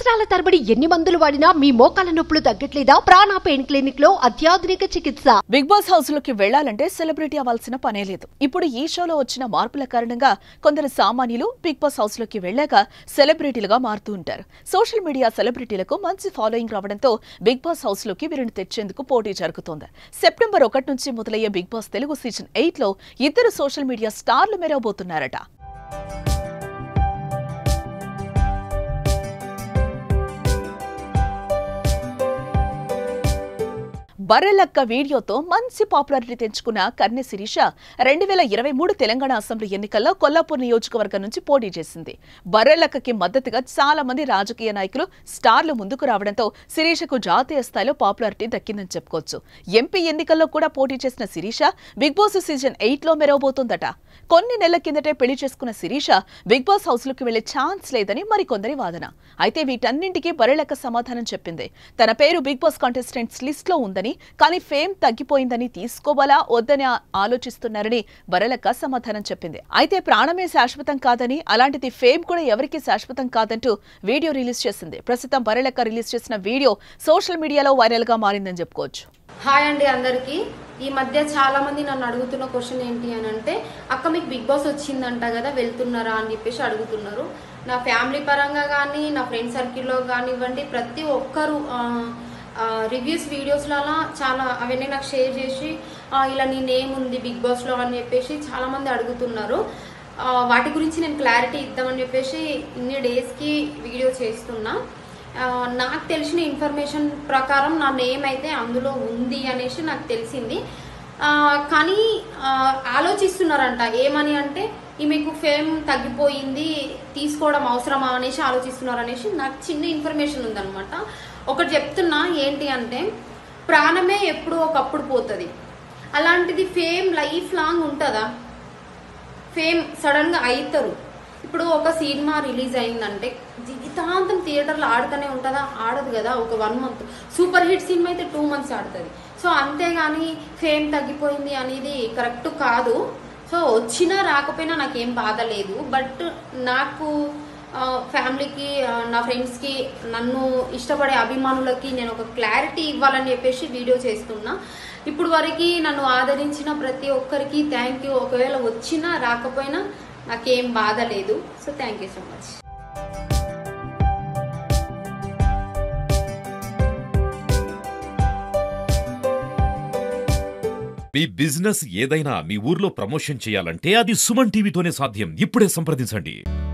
సంవత్సరాల తరబడి ఎన్ని మందులు వాడినా మీ మోకాల నొప్పులు తగ్గట్లేదా ప్రాణ పెయిన్ క్లినిక్ లో అత్యాధునిక చికిత్స బిగ్ బాస్ హౌస్ లోకి వెళ్లాలంటే సెలబ్రిటీ అవ్వాల్సిన పనే లేదు ఇప్పుడు ఈ షోలో వచ్చిన మార్పుల కారణంగా కొందరు సామాన్యులు బిగ్ బాస్ హౌస్ లోకి వెళ్లాక సెలబ్రిటీలుగా మారుతూ ఉంటారు సోషల్ మీడియా సెలబ్రిటీలకు మంచి ఫాలోయింగ్ రావడంతో బిగ్ బాస్ హౌస్ లోకి వీరిని తెచ్చేందుకు పోటీ జరుగుతోంది సెప్టెంబర్ ఒకటి నుంచి మొదలయ్యే big boss Telugu season eight లో ఇద్దరు సోషల్ మీడియా స్టార్లు మెరవబోతున్నారట బర్రెలక్క వీడియోతో మంచి పాపులారిటీ తెంచుకున్న కర్ణె శిరీష రెండు వేల ఇరవై మూడు తెలంగాణ అసెంబ్లీ ఎన్నికల్లో కొల్లాపూర్ నియోజకవర్గం నుంచి పోటీ చేసింది బర్రెలక్కకి మద్దతుగా చాలా మంది రాజకీయ నాయకులు స్టార్లు ముందుకు రావడంతో శిరీషకు జాతీయ స్థాయిలో పాపులారిటీ దక్కిందని చెప్పుకోవచ్చు ఎంపీ ఎన్నికల్లో కూడా పోటీ చేసిన Sirisha big boss season eight లో మెరవబోతోందట కొన్ని నెలల కిందటే పెళ్లి చేసుకున్న శిరీష బిగ్ బాస్ హౌస్ లోకి వెళ్లే ఛాన్స్ లేదని మరికొందరి వాదన అయితే వీటన్నింటికీ బర్రెలక్క సమాధానం చెప్పింది తన పేరు బిగ్ బాస్ కాంటెస్టెంట్స్ లిస్ట్ లో ఉందని కానీ ఫేమ్ తగ్గిపోయిందని తీసుకోవాలా వద్దని ఆ- ఆలోచిస్తున్నారని బరలక్క సమాధానం చెప్పింది అయితే ప్రాణమే శాశ్వతం కాదని అలాంటిది ఫేమ్ కూడా ఎవరికీ శాశ్వతం కాదంటూ వీడియో రిలీజ్ చేసింది ప్రస్తుతం బరలక్క రిలీజ్ చేసిన వీడియో సోషల్ మీడియాలో వైరల్ గా మారిందని చెప్పుకోవచ్చు హాయ్ అండి అందరికీ ఈ మధ్య చాలా మంది నన్ను అడుగుతున్న క్వశ్చన్ ఏంటి అని అంటే అక్క మీకు బిగ్ బాస్ వచ్చిందంట కదా వెళ్తున్నారా అని చెప్పేసి అడుగుతున్నారు నా ఫ్యామిలీ పరంగా కానీ నా ఫ్రెండ్ సర్కిల్లో కానివ్వండి ప్రతి ఒక్కరు రివ్యూస్ వీడియోస్లలో చాలా అవన్నీ నాకు షేర్ చేసి ఆ, ఇలా నీ నేమ్ ఉంది బిగ్ బాస్లో అని చెప్పేసి చాలామంది అడుగుతున్నారు ఆ, వాటి గురించి నేను క్లారిటీ ఇద్దామని చెప్పేసి ఇన్ని డేస్కి వీడియో చేస్తున్నా ఆ, నాకు తెలిసిన ఇన్ఫర్మేషన్ ప్రకారం నా నేమ్ అయితే అందులో ఉంది అనేసి నాకు తెలిసింది ఆ, కానీ ఆ, ఆలోచిస్తున్నారంట ఏమని అంటే ఈమెకు ఫేమ్ తగ్గిపోయింది తీసుకోవడం అవసరమా అనేసి ఆలోచిస్తున్నారు అనేసి నాకు చిన్న ఇన్ఫర్మేషన్ ఉందన్నమాట ఒకటి చెప్తున్నా ఏంటి అంటే ప్రాణమే ఎప్పుడో ఒకప్పుడు పోతుంది అలాంటిది ఫేమ్ లైఫ్ లాంగ్ ఉంటుందా ఫేమ్ సడన్ గా అవుతారు ఇప్పుడు ఒక సినిమా రిలీజ్ అయిందంటే జీవితాంతం థియేటర్లో ఆడుతూనే ఉంటుందా ఆడదు కదా ఒక వన్ మంత్ సూపర్ హిట్ సినిమా అయితే టూ మంత్స్ ఆడుతుంది సో అంతేగాని ఫేమ్ తగ్గిపోయింది అనేది కరెక్ట్ కాదు సో వచ్చినా రాకపోయినా నాకేం బాధ లేదు బట్ నాకు ఆ, ఫ్యామిలీకి ఆ, నా ఫ్రెండ్స్కి నన్ను ఇష్టపడే అభిమానులకి నేను ఒక క్లారిటీ ఇవ్వాలని చెప్పేసి వీడియో చేస్తున్నా ఇప్పుడు వరకు నన్ను ఆదరించిన ప్రతి ఒక్కరికి థ్యాంక్ యూ ఒకవేళ వచ్చినా రాకపోయినా నాకేం బాధ లేదు so thank you so much మీ బిజినెస్ ఏదైనా మీ ఊర్లో ప్రమోషన్ చేయాలంటే అది సుమన్ టీవీతోనే సాధ్యం ఇప్పుడే సంప్రదించండి